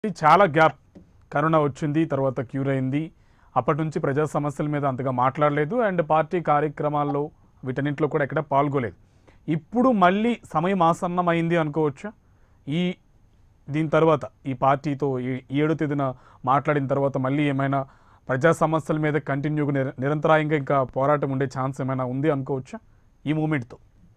చాలా gap corona వచ్చింది తర్వాత క్యూర్ అయింది అప్పటి నుంచి ప్రజా సమస్యల మీద అంతగా మాట్లాడలేదు అండ్ పార్టీ కార్యక్రమాల్లో వీటన్నింటిలో కూడా ఎక్కడ పాల్గొలేదు ఇప్పుడు మళ్ళీ సమయం ఆసన్నమైంది అనుకోవచ్చా ఈ దీని తర్వాత ఈ పార్టీతో ఈ ఈ ఏడో తేదీన మాట్లాడిన తర్వాత మళ్ళీ ఏమైనా ప్రజా సమస్యల మీద కంటిన్యూగా నిర నిరంతరాయంగా ఇంకా పోరాటం ఉండే ఛాన్స్ ఏమైనా ఉంది అనుకోవచ్చా ఈ మూమెంట్తో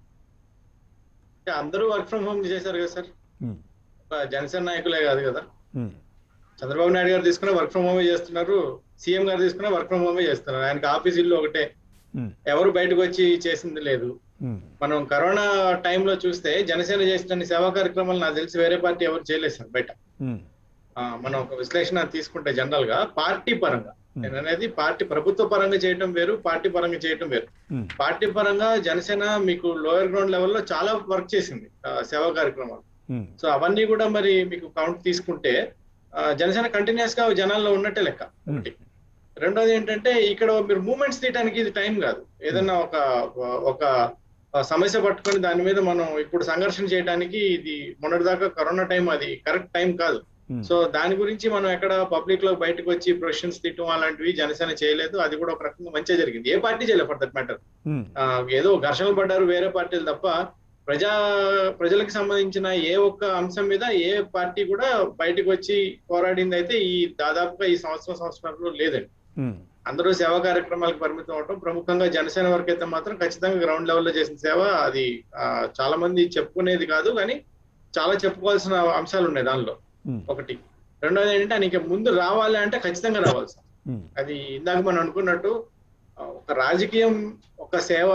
అంటే అందరూ వర్క్ ఫ్రమ్ హోమ్ చేశారు కదా సార్ ఒక జనసేన నాయకులే కాదు కదా చంద్రబాబు నాయుడు గారు తీసుకున్న వర్క్ ఫ్రమ్ హోమే చేస్తున్నారు సీఎం గారు తీసుకున్న వర్క్ ఫ్రమ్ హోమే చేస్తున్నారు ఆయనకి ఆఫీస్ ఇల్లు ఒకటే ఎవరు బయటకు వచ్చి చేసింది లేదు మనం కరోనా టైంలో చూస్తే జనసేన చేసిన సేవా కార్యక్రమాలు నాకు తెలిసి వేరే పార్టీ ఎవరు చేయలేదు సార్ బయట ఆ, మనం ఒక విశ్లేషణ తీసుకుంటే జనరల్ గా పార్టీ పరంగా నేను అనేది పార్టీ ప్రభుత్వ పరంగా చేయటం వేరు పార్టీ పరంగా చేయటం వేరు పార్టీ పరంగా జనసేన మీకు లోయర్ గ్రౌండ్ లెవెల్లో చాలా వర్క్ చేసింది ఆ, సేవా కార్యక్రమాలు సో అవన్నీ కూడా మరి మీకు కౌంట్ తీసుకుంటే ఆ, జనసేన కంటిన్యూస్ గా జనాల్లో ఉన్నట్టే లెక్క ఒకటి రెండోది ఏంటంటే ఇక్కడ మీరు మూమెంట్స్ తీయడానికి ఇది టైం కాదు ఏదన్నా ఒక ఒక సమస్య పట్టుకొని దాని మీద మనం ఇప్పుడు సంఘర్షణ చేయడానికి ఇది మొన్నటిదాకా కరోనా టైం అది కరెక్ట్ టైం కాదు సో దాని గురించి మనం ఎక్కడ పబ్లిక్ లో బయటకు వచ్చి ప్రొఫెషన్స్ తీయటం అలాంటివి జనసేన చేయలేదు అది కూడా ఒక రకంగా మంచిగా జరిగింది ఏ పార్టీ చేయలేదు ఫర్ దట్ మ్యాటర్ ఏదో ఘర్షణలు పడ్డారు వేరే పార్టీలు తప్ప ప్రజా ప్రజలకు సంబంధించిన ఏ ఒక్క అంశం మీద ఏ పార్టీ కూడా బయటకు వచ్చి పోరాడింది అయితే ఈ దాదాపుగా ఈ సంవత్సరం సంవత్సరాల్లో లేదండి అందరూ సేవా కార్యక్రమాలకు పరిమితం అవటం ప్రముఖంగా జనసేన వరకు అయితే మాత్రం ఖచ్చితంగా గ్రౌండ్ లెవెల్లో చేసిన సేవ అది ఆ, చాలా మంది చెప్పుకునేది కాదు కానీ చాలా చెప్పుకోవాల్సిన అంశాలు ఉన్నాయి దానిలో ఒకటి రెండోది ఏంటంటే ఆయనకి ముందు రావాలి అంటే ఖచ్చితంగా రావాలి సార్ అది ఇందాక మనం అనుకున్నట్టు ఆ, ఒక రాజకీయం ఒక సేవ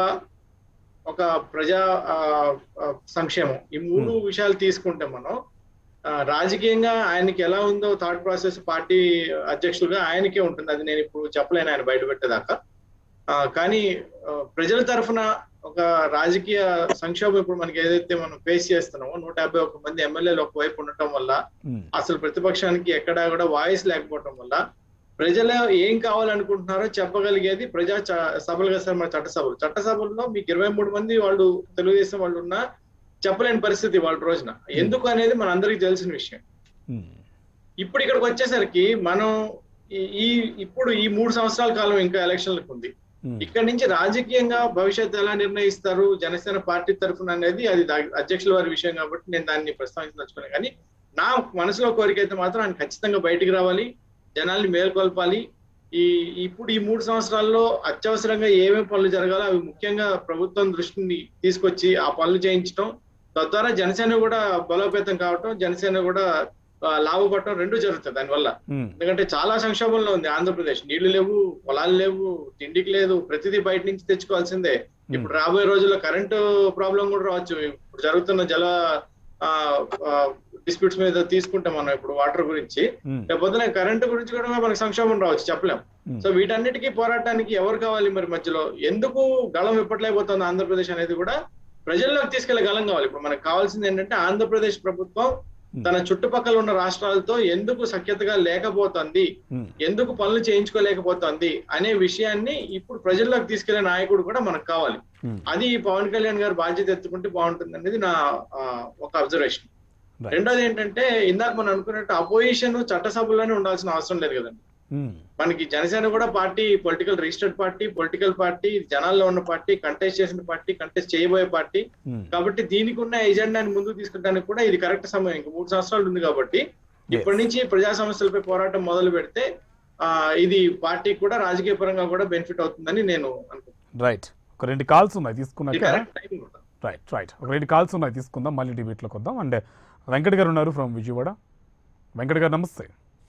ఒక ప్రజా ఆ, ఆ, సంక్షేమం ఈ మూడు విషయాలు తీసుకుంటే మనం ఆ, రాజకీయంగా ఆయనకి ఎలా ఉందో థాట్ ప్రాసెస్ పార్టీ అధ్యక్షులుగా ఆయనకే ఉంటుంది అది నేను ఇప్పుడు చెప్పలేను ఆయన బయట పెట్టేదాకా ఆ, కానీ ఆ, ప్రజల తరఫున ఒక రాజకీయ సంక్షోభం ఇప్పుడు మనకి ఏదైతే మనం ఫేస్ చేస్తున్నామో నూట యాభై ఒక్క మంది ఎమ్మెల్యేలు ఒకవైపు ఉండటం వల్ల అసలు ప్రతిపక్షానికి ఎక్కడా కూడా వాయిస్ లేకపోవటం వల్ల ప్రజలు ఏం కావాలనుకుంటున్నారో చెప్పగలిగేది ప్రజా చ- సభలు కదా సార్ మన చట్టసభలు చట్టసభల్లో మీకు ఇరవై మూడు మంది వాళ్ళు తెలుగుదేశం వాళ్ళు ఉన్నా చెప్పలేని పరిస్థితి వాళ్ళ రోజున ఎందుకు అనేది మన అందరికీ తెలిసిన విషయం ఇప్పుడు ఇక్కడికి వచ్చేసరికి మనం ఈ- ఈ ఇప్పుడు ఈ మూడు సంవత్సరాల కాలం ఇంకా ఎలక్షన్లకు ఉంది ఇక్కడ నుంచి రాజకీయంగా భవిష్యత్తు ఎలా నిర్ణయిస్తారు జనసేన పార్టీ తరఫున అనేది అది దా- అధ్యక్షుల వారి విషయం కాబట్టి నేను దాన్ని ప్రస్తావించదలుచుకున్నాను కానీ నా మనసులో కోరిక అయితే మాత్రం ఆయన ఖచ్చితంగా బయటికి రావాలి జనాల్ని మేల్కొల్పాలి ఈ ఇప్పుడు ఈ మూడు సంవత్సరాల్లో అత్యవసరంగా ఏమేమి పనులు జరగాలో అవి ముఖ్యంగా ప్రభుత్వం దృష్టిని తీసుకొచ్చి ఆ పనులు చేయించడం తద్వారా జనసేన కూడా బలోపేతం కావటం జనసేన కూడా ఆ, లాభపడటం రెండు జరుగుతుంది దానివల్ల ఎందుకంటే చాలా సంక్షోభంలో ఉంది ఆంధ్రప్రదేశ్ నీళ్లు లేవు పొలాలు లేవు తిండికి లేదు ప్రతిదీ బయట నుంచి తెచ్చుకోవాల్సిందే ఇప్పుడు రాబోయే రోజుల్లో కరెంటు ప్రాబ్లం కూడా రావచ్చు ఇప్పుడు జరుగుతున్న జల డిస్ప్యూట్స్ మీద తీసుకుంటాం మనం ఇప్పుడు వాటర్ గురించి లేకపోతే కరెంటు గురించి కూడా మనకి సంక్షోభం రావచ్చు చెప్పలేం సో వీటన్నిటికీ పోరాటానికి ఎవరు కావాలి మరి మధ్యలో ఎందుకు గళం విప్పట్లేకపోతుంది ఆంధ్రప్రదేశ్ అనేది కూడా ప్రజల్లోకి తీసుకెళ్లే గలం కావాలి ఇప్పుడు మనకు కావాల్సింది ఏంటంటే ఆంధ్రప్రదేశ్ ప్రభుత్వం తన చుట్టుపక్కల ఉన్న రాష్ట్రాలతో ఎందుకు సఖ్యతగా లేకపోతుంది ఎందుకు పనులు చేయించుకోలేకపోతుంది అనే విషయాన్ని ఇప్పుడు ప్రజల్లోకి తీసుకెళ్లే నాయకుడు కూడా మనకు కావాలి అది పవన్ కళ్యాణ్ గారు బాధ్యత ఎత్తుకుంటే బాగుంటుంది అనేది నా ఆ, ఒక అబ్జర్వేషన్ Right. రెండోది ఏంటంటే ఇందాక మనం అనుకున్నట్టు అపోజిషన్ చట్టసభల్లోనే ఉండాల్సిన అవసరం లేదు కదండి మనకి జనసేన కూడా party political registered party political party జనాల్లో ఉన్న పార్టీ కంటెస్ట్ చేసిన పార్టీ కంటెస్ట్ చేయబోయే పార్టీ కాబట్టి దీనికి ఉన్న ఎజెండాని ముందుకు తీసుకెళ్ళడానికి కూడా ఇది కరెక్ట్ సమయం ఇంకా మూడు సంవత్సరాలు ఉంది కాబట్టి ఇప్పటి నుంచి ప్రజా సమస్యలపై పోరాటం మొదలు పెడితే ఆ ఇది పార్టీకి కూడా రాజకీయ పరంగా కూడా బెనిఫిట్ అవుతుందని నేను అనుకుంటున్నాను రైట్ ఒక రెండు కాల్స్ ఉన్నాయి ఇది తీసుకున్నాక కరెక్ట్ టైం కూడా రైట్ రైట్ ఒక రెండు కాల్స్ ఉన్నాయి తీసుకుందాం మళ్ళీ డిబేట్లోకి వద్దాం అండ్ వెంకట్ గారు ఉన్నారు ఫ్రమ్ విజయవాడ వెంకట్ గారు నమస్తే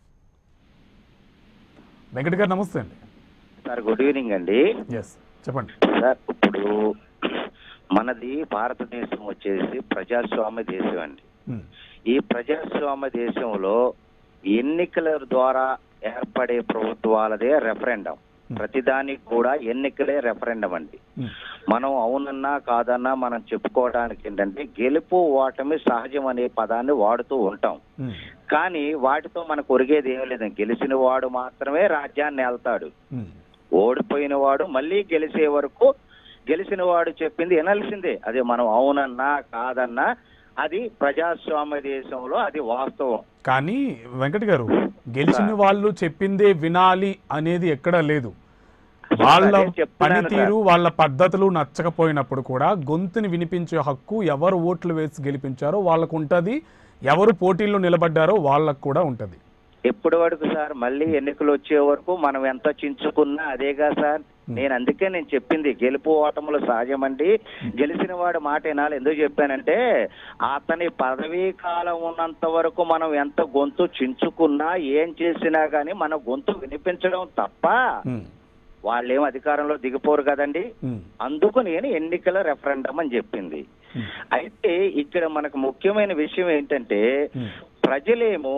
వెంకట్ గారు నమస్తే అండి సార్ గుడ్ ఈవినింగ్ అండి ఎస్ చెప్పండి సార్ ఇప్పుడు మనది భారతదేశం వచ్చేసి ప్రజాస్వామ్య దేశం అండి Hmm. ఈ ప్రజాస్వామ్య దేశంలో ఎన్నికల ద్వారా ఏర్పడే ప్రభుత్వాలదే రెఫరెండం ప్రతిదానికి కూడా ఎన్నికలే రెఫరెండం అండి Hmm. మనం అవునన్నా కాదన్నా మనం చెప్పుకోవడానికి ఏంటంటే గెలుపు ఓటమి సహజం అనే పదాన్ని వాడుతూ ఉంటాం Hmm. కానీ వాటితో మనకు ఒరిగేది ఏం లేదండి గెలిచిన వాడు మాత్రమే రాజ్యాన్ని వెళ్తాడు Hmm. ఓడిపోయిన వాడు మళ్ళీ గెలిచే వరకు గెలిచిన వాడు చెప్పింది వినాల్సిందే అదే మనం అవునన్నా కాదన్నా అది ప్రజాస్వామ్య దేశంలో అది వాస్తవం కానీ వెంకట్ గారు గెలిచిన వాళ్ళు చెప్పిందే వినాలి అనేది ఎక్కడా లేదు వాళ్ళ అదే చెప్తున్నాను పనితీరు వాళ్ళ పద్ధతులు నచ్చకపోయినప్పుడు కూడా గొంతుని వినిపించే హక్కు ఎవరు ఓట్లు వేసి గెలిపించారో వాళ్ళకు ఉంటది ఎవరు పోటీల్లో నిలబడ్డారో వాళ్ళకు కూడా ఉంటది ఎప్పటి వరకు సార్ మళ్ళీ ఎన్నికలు వచ్చే వరకు మనం ఎంత చించుకున్నా అదేగా సార్ నేను అందుకే నేను చెప్పింది గెలుపు ఓటములు సహజమండి గెలిచిన వాడు మాట వినాలి ఎందుకు చెప్పానంటే అతని పదవీ కాలం ఉన్నంత వరకు మనం ఎంత గొంతు చించుకున్నా ఏం చేసినా గానీ మన గొంతు వినిపించడం తప్ప ఉమ్, వాళ్ళేం అధికారంలో దిగిపోరు కదండి ఉమ్, అందుకు నేను ఎన్నికల రెఫరెండం అని చెప్పింది ఉమ్, అయితే ఇక్కడ మనకు ముఖ్యమైన విషయం ఏంటంటే ఉమ్, ప్రజలేమో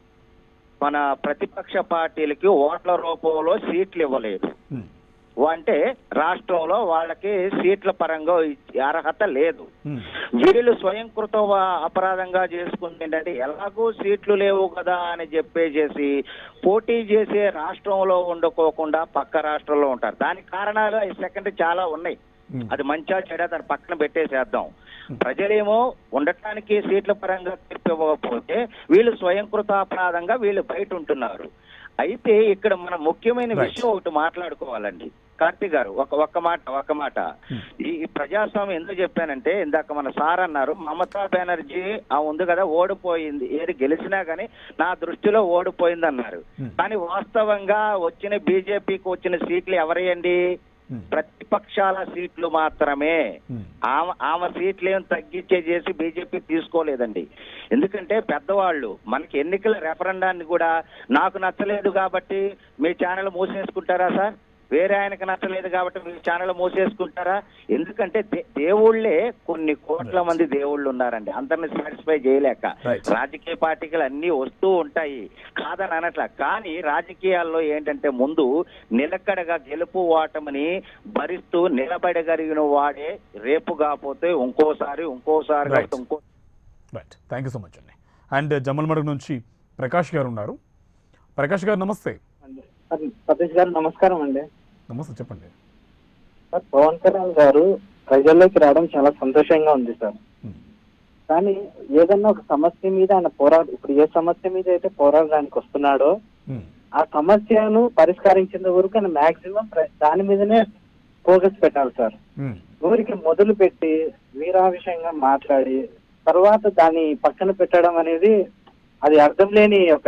మన ప్రతిపక్ష పార్టీలకి ఓట్ల రూపంలో సీట్లు ఇవ్వలేదు ఉమ్, అంటే రాష్ట్రంలో వాళ్ళకి సీట్ల పరంగా ఇచ్చే అర్హత లేదు ఉమ్, వీళ్ళు స్వయంకృత వ- అపరాధంగా చేసుకుంది ఏంటంటే ఎలాగో సీట్లు లేవు కదా అని చెప్పేసేసి పోటీ చేసే రాష్ట్రంలో ఉండకోకుండా పక్క రాష్ట్రంలో ఉంటారు దానికి కారణాలు సెకండ్ చాలా ఉన్నాయి ఉమ్. అది మంచా చెడా దాని పక్కన పెట్టేసేద్దాం ప్రజలేమో ఉండటానికి సీట్ల పరంగా తీర్పు ఇవ్వకపోతే వీళ్ళు స్వయంకృత అపరాధంగా వీళ్ళు బయట ఉంటున్నారు అయితే ఇక్కడ మనం ముఖ్యమైన Right. విషయం ఒకటి మాట్లాడుకోవాలండి కార్తీక్ గారు ఒక ఒక్క మాట ఒక్క మాట ఈ ఈ ప్రజాస్వామ్యం ఎందుకు చెప్పానంటే ఇందాక మన సార్ అన్నారు మమతా బెనర్జీ ఆ ఉంది కదా ఓడిపోయింది ఏది గెలిచినా గానీ నా దృష్టిలో ఓడిపోయింది అన్నారు Hmm. కానీ వాస్తవంగా వచ్చిన బీజేపీకి వచ్చిన సీట్లు ఎవరేయండి ఉమ్, ప్రతిపక్షాల సీట్లు మాత్రమే ఉమ్, ఆమె ఆమె సీట్లు ఏం తగ్గించే చేసి బీజేపీ తీసుకోలేదండి ఎందుకంటే పెద్దవాళ్ళు మనకి ఎన్నికల రెఫరెండాన్ని కూడా నాకు నచ్చలేదు కాబట్టి మీ ఛానల్ మూసేసుకుంటారా సార్ వేరే ఆయనకు నచ్చలేదు కాబట్టి మీ ఛానల్ మూసేసుకుంటారా ఎందుకంటే దే- దేవుళ్ళే కొన్ని కోట్ల మంది దేవుళ్ళు ఉన్నారండి అందరిని సాటిస్ఫై చేయలేక Right. రాజకీయ పార్టీలు అన్ని వస్తూ ఉంటాయి కాదని అనట్ల కానీ రాజకీయాల్లో ఏంటంటే ముందు నిలకడగా గెలుపు ఓటమిని భరిస్తూ నిలబడగలిగిన వాడే రేపు కాకపోతే ఇంకోసారి ఇంకోసారి Right. కాకపోతే ఇంకో right thank you so much అండి అండ్ జమ్మలమడుగు నుంచి ప్రకాష్ గారు ఉన్నారు ప్రకాష్ గారు నమస్తే సార్ సతీష్ గారు నమస్కారం అండి నమస్తే చెప్పండి సార్ పవన్ కళ్యాణ్ గారు ప్రజల్లోకి రావడం చాలా సంతోషంగా ఉంది సార్ ఉమ్, కానీ ఏదన్నా ఒక సమస్య మీద ఆయన పోరాడు ఇప్పుడు ఏ సమస్య మీద అయితే పోరాడడానికి వస్తున్నాడో ఉమ్, ఆ సమస్యను పరిష్కరించేంత వరకు ఆయన మాక్సిమం దాని మీదనే ఫోకస్ పెట్టాలి సార్ ఉమ్, ఊరికి మొదలు పెట్టి వీరావిషయంగా మాట్లాడి తర్వాత దాన్ని పక్కన పెట్టడం అనేది అది అర్థం లేని ఒక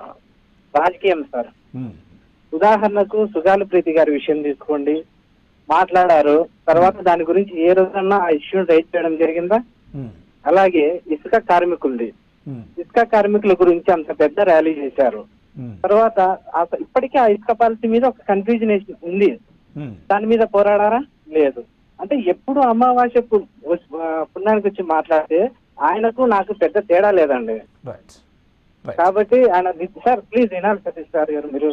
రాజకీయం సార్ ఉమ్, ఉదాహరణకు సుగాల ప్రీతి గారి విషయం తీసుకోండి మాట్లాడారు తర్వాత దాని గురించి ఏ రోజన్నా ఆ ఇష్యూని రైట్ చేయడం జరిగిందా ఉమ్, అలాగే ఇసుక కార్మికులది ఉమ్, ఇసుక కార్మికుల గురించి అంత పెద్ద ర్యాలీ చేశారు ఉమ్, తర్వాత ఆ- ఇప్పటికీ ఆ ఇసుక పాలసీ మీద ఒక కన్ఫ్యూజన్ ఉంది ఉమ్, దాని మీద పోరాడారా లేదు అంటే ఎప్పుడు అమావాస్య పు- ఆ, పుణ్యానికి వచ్చి మాట్లాడితే ఆయనకు నాకు పెద్ద తేడా లేదండి రైట్ రైట్ కాబట్టి ఆయన ని- సార్ ప్లీజ్ వినాలి సతీష్ సార్ గారు మీరు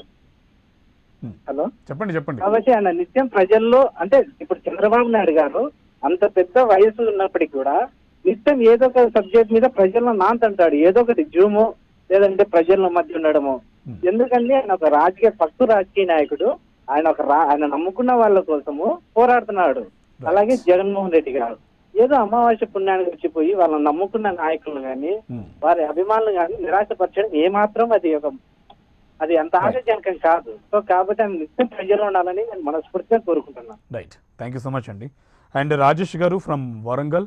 ఉమ్, హలో చెప్పండి చెప్పండి కాబట్టి ఆయన నిత్యం ప్రజల్లో అంటే ఇప్పుడు చంద్రబాబు నాయుడు గారు అంత పెద్ద వయసు ఉన్నప్పటికీ కూడా నిత్యం ఏదో ఒక సబ్జెక్ట్ మీద ప్రజలను నాంతంటాడు ఏదో ఒకటి జూము లేదంటే ప్రజల మధ్య ఉండడము Hmm. ఎందుకంటే ఆయన ఒక రాజకీయ పక్కు రాజకీయ నాయకుడు ఆయన ఒక రా ఆయన నమ్ముకున్న వాళ్ళ కోసము పోరాడుతున్నాడు అలాగే జగన్మోహన్ రెడ్డి గారు ఏదో అమావాస్య పుణ్యానికి వచ్చిపోయి వాళ్ళని నమ్ముకున్న నాయకులు గాని ఉమ్, వారి అభిమానులు కానీ నిరాశపరచడం ఏమాత్రం అది ఒక అది అంత ఆశాజనకం కాదు సో కాబట్టి ఆయన నిత్యం ప్రజలు ఉండాలని నేను మనస్ఫూర్తిగా కోరుకుంటున్నాను right thank you so much అండి అండ్ రాజేష్ గారు ఫ్రమ్ వరంగల్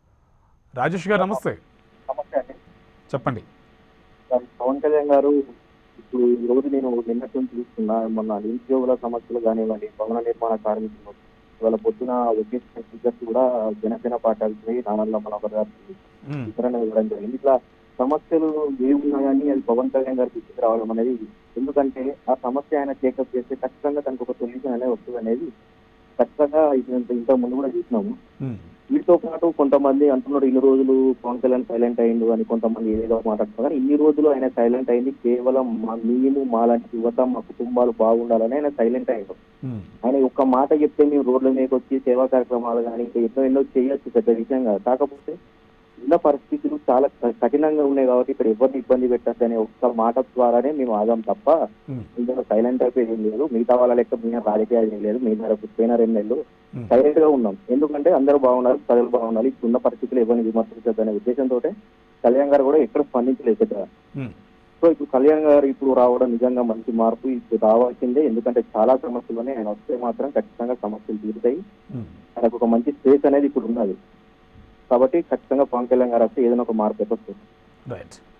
రాజేష్ గారు నమస్తే నమస్తే అండి చెప్పండి సార్ పవన్ కళ్యాణ్ గారు ఇప్పుడు ఈ రోజు నేను నిన్నటి నుంచి చూస్తున్నా మొన్న నిరుద్యోగుల సమస్యలు కానివ్వండి భవన నిర్మాణ కార్మికులు ఇవాళ పొద్దున వొకేషనల్ టీచర్స్ కూడా జనసేన పార్టీ అధిపతి నానల్ల మనోహర్ గారు ఉమ్, వితరణ ఇవ్వడం జరిగింది ఇట్లా సమస్యలు ఏవి ఉన్నాయని అది పవన్ కళ్యాణ్ గారికి దృష్టికి రావడం అనేది ఎందుకంటే ఆ సమస్య ఆయన టేకప్ చేస్తే ఖచ్చితంగా తనకు ఒక సొల్యూషన్ అనేది వస్తుంది అనేది ఖచ్చితంగా ఇది ఇంత ఇంత ముందు కూడా చూసినాము ఉమ్, వీటితో పాటు కొంతమంది అంటున్నారు ఇన్ని రోజులు పవన్ కళ్యాణ్ సైలెంట్ అయిండు అని కొంతమంది ఏదో మాట్లాడుతున్నారు కానీ ఇన్ని రోజులు ఆయన సైలెంట్ అయింది కేవలం మా మేము మాలాంటి యువత మా కుటుంబాలు బాగుండాలని ఆయన సైలెంట్ అయ్యాడు ఉమ్, ఆయన ఒక్క మాట చెప్తే మేము రోడ్ల మీదకి వచ్చి సేవా కార్యక్రమాలు కానీ ఇంకా ఎన్నో ఎన్నో చేయొచ్చు పెద్ద విషయం కాదు కాకపోతే ఉన్న పరిస్థితులు చాలా క- కఠినంగా ఉన్నాయి కాబట్టి ఇక్కడ ఎవరిని ఇబ్బంది పెట్టద్దు అనే ఒక్క మాట ద్వారానే మేము ఆదాం తప్ప ఉమ్, ఇందులో సైలెంట్ అయిపోయి ఏం లేదు మిగతా వాళ్ళ లెక్క మేము రాజకీయాలు ఏం లేదు మీ ధర పోయిన రెండు నెలలు ఉమ్. సైలెంట్ గా ఉన్నాం ఎందుకంటే అందరూ బాగున్నారు ప్రజలు బాగున్నారు ఇప్పుడున్న పరిస్థితులు ఎవరిని విమర్శించద్దు అనే ఉద్దేశంతో కళ్యాణ్ గారు కూడా ఎక్కడ స్పందించలేదు పెద్దగా. ఉమ్, సో ఇప్పుడు కళ్యాణ్ గారు ఇప్పుడు రావడం నిజంగా మంచి మార్పు ఇప్పుడు రావాల్సిందే ఎందుకంటే చాలా సమస్యలు ఉన్నాయి ఆయన వస్తే మాత్రం ఖచ్చితంగా సమస్యలు తీరుతాయి ఉమ్. ఆయనకు ఒక మంచి స్పేస్ అనేది ఇప్పుడు ఉన్నది కాబట్టి ఖచ్చితంగా పవన్ కళ్యాణ్ గారు వస్తే ఏదైనా ఒక మార్పు అయితే వస్తుంది రైట్